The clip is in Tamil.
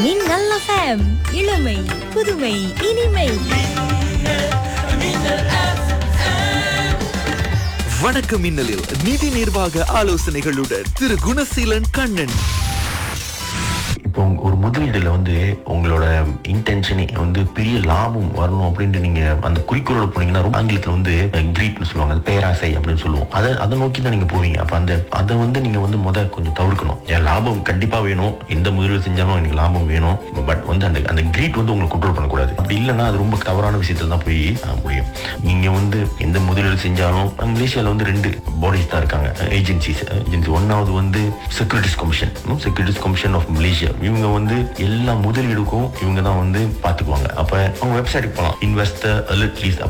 மின்னல் எஃப்எம் இளமை புதுமை இனிமை வணக்கம் மின்னலில் நிதி நிர்வாக ஆலோசனைகளுடன் திரு குணசீலன் கண்ணன் இப்போ உங்க- ஒரு முதலீடுல வந்து உங்களோட இன்டென்ஷனே வந்து பெரிய லாபம் வரணும் அப்படின்ட்டு நீங்க அந்த குறிக்கோளோட போனீங்கன்னா ரொம்ப ஆங்கிலத்துல வந்து கிரீட்னு சொல்லுவாங்க அது பேராசை அப்படின்னு சொல்லுவோம் அதை அதை நோக்கி தான் நீங்க போவீங்க அப்ப அந்த அதை வந்து நீங்க வந்து முத கொஞ்சம் தவிர்க்கணும் ஏன் லாபம் கண்டிப்பா வேணும் எந்த முதலீடு செஞ்சாலும் எனக்கு லாபம் வேணும் பட் வந்து அந்த அந்த கிரீட் வந்து உங்களை கண்ட்ரோல் பண்ணக்கூடாது அப்படி இல்லைன்னா அது ரொம்ப தவறான விஷயத்துல தான் போய் அஹ், முடியும் நீங்க வந்து எந்த முதலீடு செஞ்சாலும் அஹ், மலேசியால வந்து ரெண்டு பாடிஸ் தான் இருக்காங்க ஏஜென்சிஸ் ஏஜென்சி ஒன்னாவது வந்து securities commission securities commission of Malaysia இவங்க வந்து எல்லா முதலீடுக்கும் இவங்க தான் வந்து பாத்துக்குவாங்க அப்ப அவங்க வெப்சைட்டுக்கு போகலாம் இன்வெஸ்டர் அலர்ட் லீஸ்